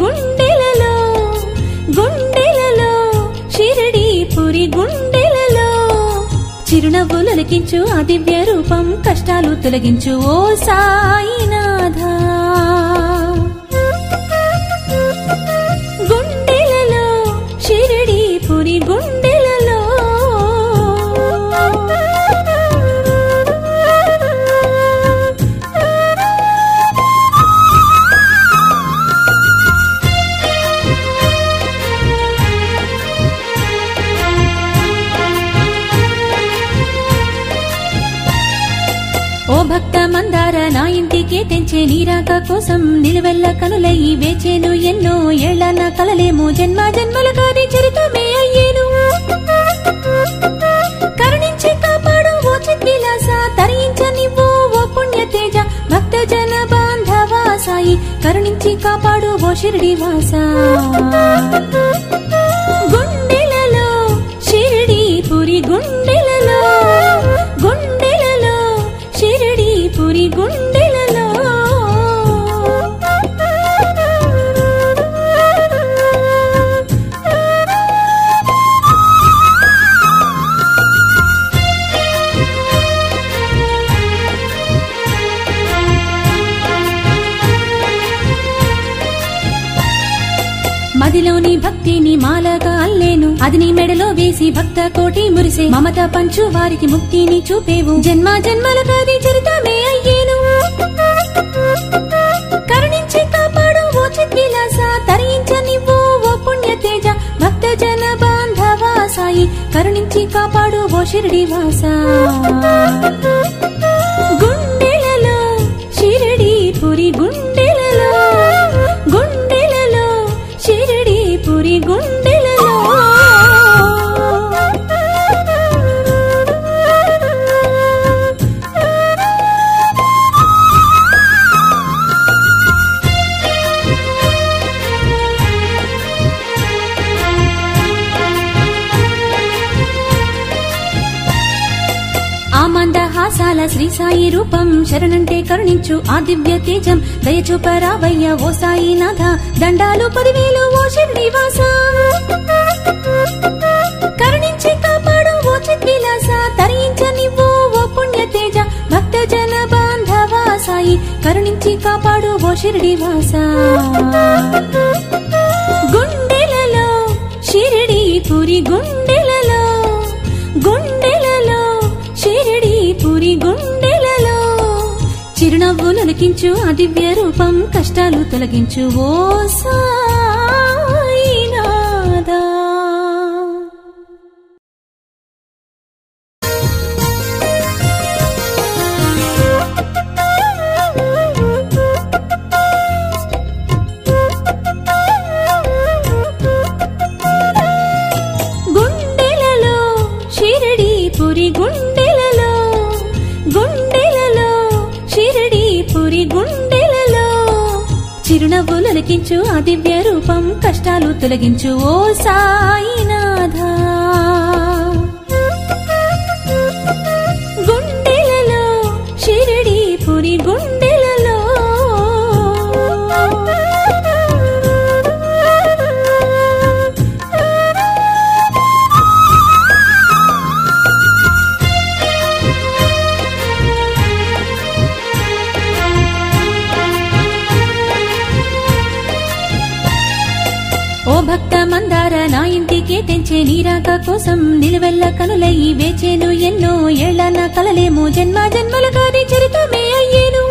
గుండెలలో గుండెలలో షిరిడి పురి గుండెలలో చిరునవ్వులకించు ఆ దివ్య రూపం కష్టాలు తొలగించు ఓ సాయినాథ గుండెలలో షిరిడి పురి గుండెలలో ఓ భక్త మందార నా ఇంటికే తెంచే నీరాక కోసం నిలువెల్ల కనులయ్యి వేచేను ఎన్నో ఏళ్ల నా కలలేమో జన్మ జన్మల కాది చరితమే అయ్యేను కరుణించి కాపాడు ఓ చిద్విలాస తరించ నివ్వు ఓ పుణ్య తేజ భక్త జన బాంధవా సాయి కరుణించి కాపాడు ఓ షిరిడి వాస గుండెలలో షిరిడి పురి గుండెలలో గుండెలలో షిరిడి పురి గుండెలలో మదిలోని భక్తిని మాలగా అల్లేను అది నీ మెడలో వేసి భక్త కోటి మురిసే మమత పంచు వారికి ముక్తిని చూపేవు జన్మ జన్మల కాది చరితమే అయ్యేను కరుణించి కాపాడు ఓ చిద్విలాస తరించ నివ్వు ఓ పుణ్య తేజ భక్త జన బాంధవా సాయి కరుణించి కాపాడు ఓ షిరిడి వాస గుండెలలో షిరిడి పురి గుండెలలో గుండెలలో షిరిడి పురి గుండెలలో ఆ మందహాసాల శ్రీ సాయి రూపం శరణంటే కరుణించు ఆ దివ్య తేజం దయచూపరావయ్య ఓ సాయి నాథ దండాలు పదివేలు ఓ షిరిడి వాస కరుణించి కాపాడు ఓ చిద్విలాస తరించ నివ్వు ఓ పుణ్య తేజ భక్త జన బాంధవా సాయి కరుణించి కాపాడు ఓ షిరిడి వాస గుండెలలో షిరిడి పురి గుండెలలో గుండెలలో షిరిడి పురి గుండెలలో చిరునవ్వులకించు ఆ దివ్య రూపం కష్టాలు తొలగించు ఓ సాయినాథా గుండెలలో షిరిడి పురి గుండెలలో గుండెలలో షిరిడి పురి గుండెలలో చిరునవ్వులకించు ఆ దివ్య రూపం కష్టాలు తొలగించు ఓ సాయినాథ గుండెలలో షిరిడి పురి గుండెలలో ఓ భక్త మందార నా ఇంటికే తెంచే నీరాక కోసం నిలువెల్ల కనులయ్యి వేచేను ఎన్నో ఏళ్ల నా కలలేమో జన్మ జన్మల కాది చరితమే అయ్యేను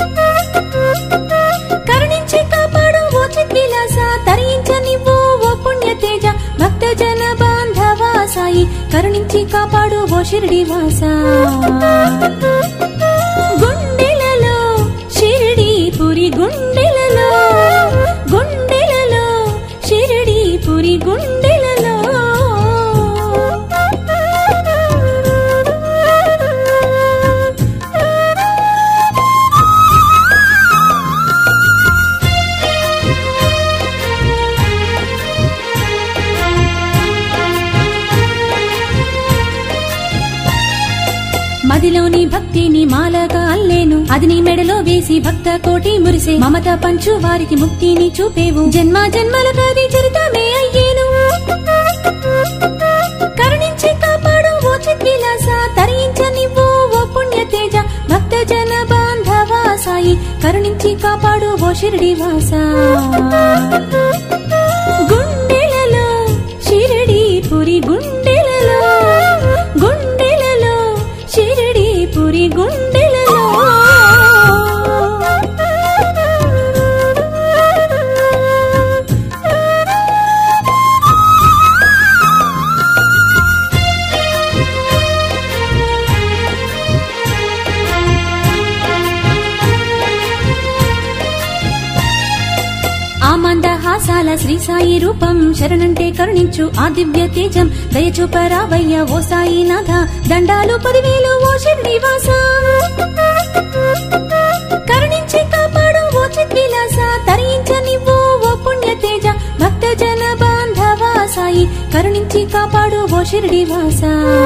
కరుణించి కాపాడు ఓ చిద్విలాస తరించ నివ్వు ఓ పుణ్య తేజ భక్త జన బాంధవా సాయి కరుణించి కాపాడు ఓ షిరిడి వాస గుండెలలో షిరిడి పురి గుండెలలో గుండెలలో షిరిడి పురి గుండెలలో మదిలోని భక్తిని మాలగా అల్లేను అది నీ మెడలో వేసి భక్త కోటి మురిసే మమత పంచు వారికి ముక్తిని చూపేవు జన్మ జన్మలకది చరితమే అయ్యేను కరుణించి కాపాడు ఓ చిద్విలాస తరించనివ్వు ఓ పుణ్య తేజ భక్త జన బాంధవ సాయి కరుణించి కాపాడు ఓ షిరిడి వాస గుండెలలో షిరిడి పురి గుండెలలో గుండెలలో షిరిడి పురి గుండెలలో ఆ మందహాసాల శ్రీ సాయి రూపం శరణంటే కరుణించు ఆ దివ్య తేజం దయచూపరావయ్య ఓ సాయి నాథ దండాలు పదివేలు ఓ శ్రీనివాస కరుణించి కాపాడు ఓ చిద్విలాస తరించనివ్వు ఓ పుణ్య తేజ భక్త జన బాంధవ సాయి కరుణించి కాపాడు ఓ షిరిడివాస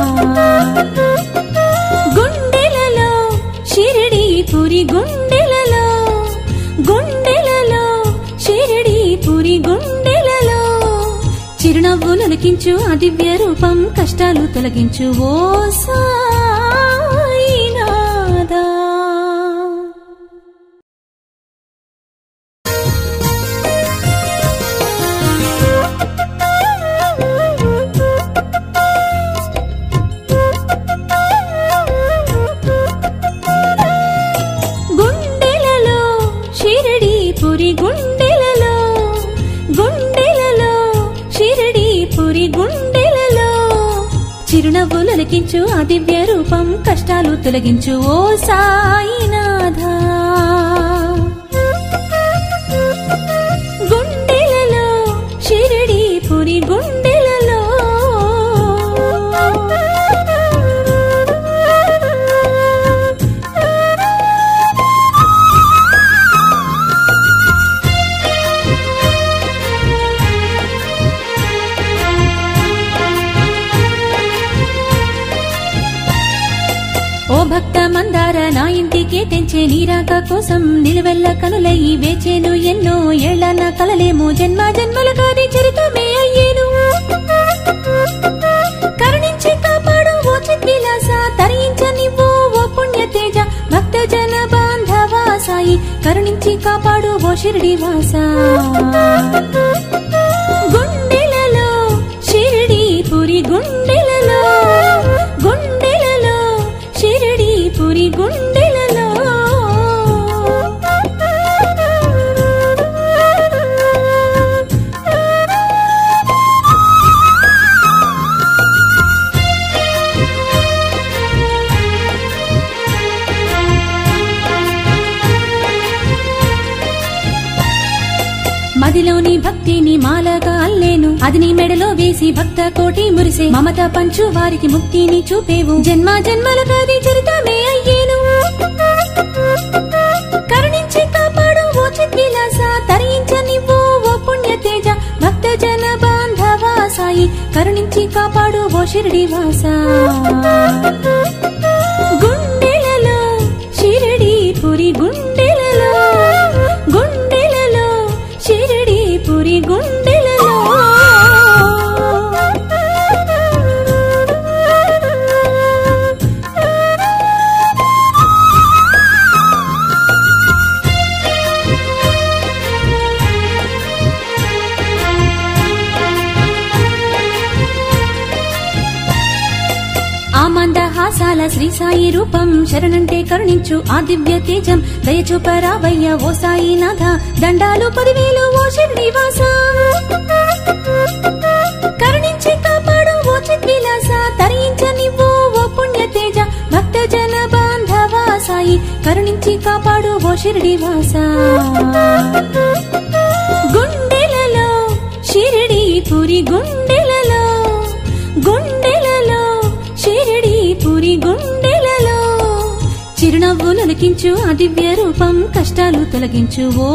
గుండెలలో షిరిడి పురి గుండెలలో గుండెలలో షిరిడి పురి గుండెలలో చిరునవ్వులు లిఖించు ఆ దివ్య రూపం కష్టాలు తొలగించు ఓ సాయినాథా గుండెలలో షిరడి పురి గుండెలలో గుండెలలో షిరడి పురి గుండెలలో చిరునవ్వులు లిఖించు ఆ దివ్య రూపం కష్టాలు తొలగించు ఓ సాయినాథా గుండెలలో షిరడి పురి గుండెలలో ఓ భక్త మందార నా ఇంటికే తెంచే నీరాక కోసం నిలువెల్ల కనులయ్యి వేచేను ఎన్నో ఏళ్ల నా కలలేమో జన్మ జన్మల కాని చరితమే అయ్యేను కరుణించి కాపాడు ఓ చిద్విలాస తరించనివ్వు ఓ పుణ్య తేజ భక్త జన బాంధవ సాయి కరుణించి కాపాడు ఓ షిరిడి వాస గుండెలలో షిరిడి పురి గుండెలలో గుండెలలో షిరిడి పురి గుండెలలో మదిలోని భక్తిని మాలగా అల్లేను అది నీ మెడలో వేసి భక్త కోటి మురిసే మమత పంచు వారికి ముక్తిని చూపేవు జన్మ జన్మలకది చరితమే అయ్యేను కరుణించి కాపాడు ఓ చిద్విలాస తరించనివ్వు ఓ పుణ్య తేజ భక్త జన బాంధవ సాయి కరుణించి కాపాడు ఓ షిరిడి వాస గుండెలలో షిరిడి పురి గుండెలలో గుండెలలో షిరిడి పురి గుండెలలో ఆ మందహాసాల శ్రీ సాయి రూపం శరణంటే కరుణించు ఆ దివ్య తేజం దయచూపరావయ్య ఓ సాయి నాథ దండాలు పదివేలు ఓ శ్రీనివాస కరుణించి కాపాడు ఓ చిద్విలాస తరించనివ్వు ఓ పుణ్య తేజ భక్త జన బాంధవ సాయి కరుణించి కాపాడు ఓ షిరిడి వాస గుండెలలో షిరిడి పురి గుండెలలో గుండెలలో షిరిడి పురి గుండెలలో చిరునవ్వులు లిఖించు ఆ దివ్య రూపం కష్టాలు తొలగించు ఓ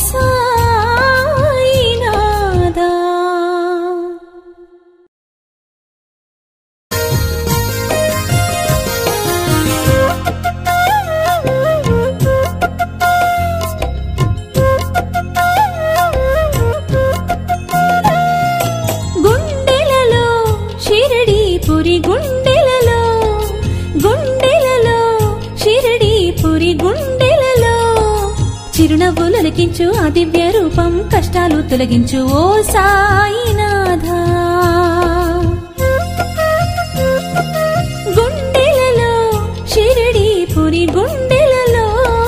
సాయినాథా గుండెలలో గుండెలలో షిరడి పురి గుండెలలో చిరునవ్వులకించు ఆ దివ్య రూపం కష్టాలు తొలగించు ఓ సాయినాథ గుండెలలో షిరడి పురి గుండెలలో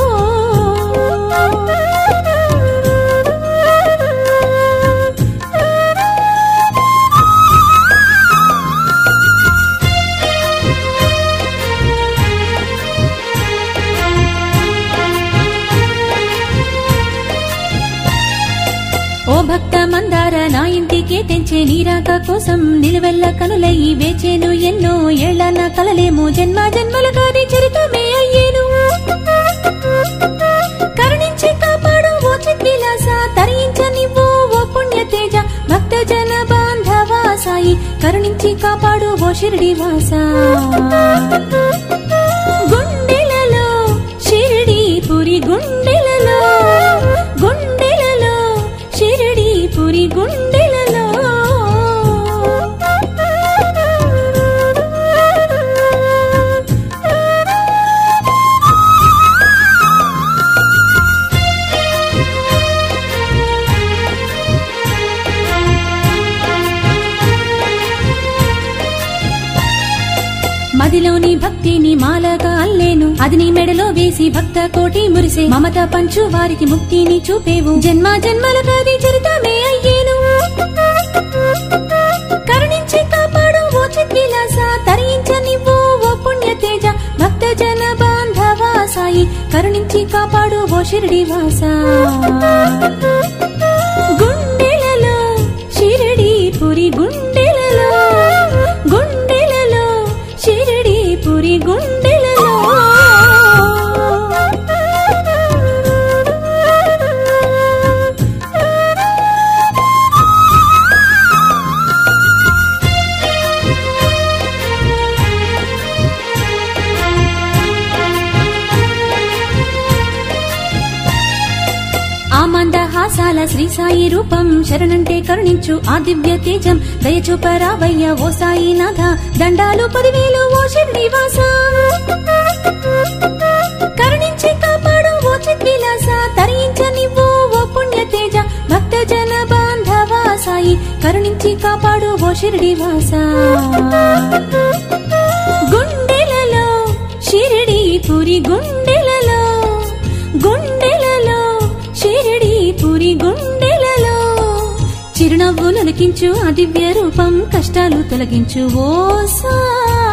ఓ భక్త మందార నా ఇంటికే తెంచే నీరాక కోసం నిలువెల్ల కనులయ్యి వేచేను ఎన్నో ఏళ్ల నా కలలేమో జన్మ జన్మల కాది చరితమే అయ్యేను కరుణించి కాపాడు ఓ చిద్విలాస తరించ నివ్వు ఓ పుణ్య తేజ భక్త జన బాంధవా సాయి కరుణించి కాపాడు ఓ షిరిడి వాస గుండెలలో షిరిడి పురి గుండెలలో గుండెలలో షిరిడి పురి గుండెలలో మదిలోని భక్తిని మాలగా అల్లేను అది నీ మెడలో వేసి భక్త కోటి మురిసే మమత పంచు వారికి ముక్తిని చూపేవు జన్మ జన్మల కాది చరితమే అయ్యేను కరుణించి కాపాడు ఓ చిద్విలాస తరించ నివ్వు ఓ పుణ్య తేజ భక్త జన బాంధవా సాయి కరుణించి కాపాడు ఓ షిరిడి వాస గుండెలలో షిరిడి పురి గుండెలలో గుండెలలో షిరిడి పురి గుండెలలో ఆమంద హాసాల శ్రీ సాయి రూపం శరణంటే కరుణించు ఆ దివ్య తేజం దయచూపరావయ్య ఓ సాయినాథ దండాలు పదివేలు ఓ శ్రీనివాస కరుణించి కాపాడు ఓ చిద్విలాస తరించ నివ్వు ఓ పుణ్య తేజ భక్త జన బాంధవా సాయి కరుణించి కాపాడు ఓ షిరిడి వాస గుండెలలో షిరిడి పురి గుండెలలో గుండెలలో షిరిడి పురి గుండెలలో చిరునవ్వులకించు ఆ దివ్య రూపం కష్టాలు తొలగించు ఓ సా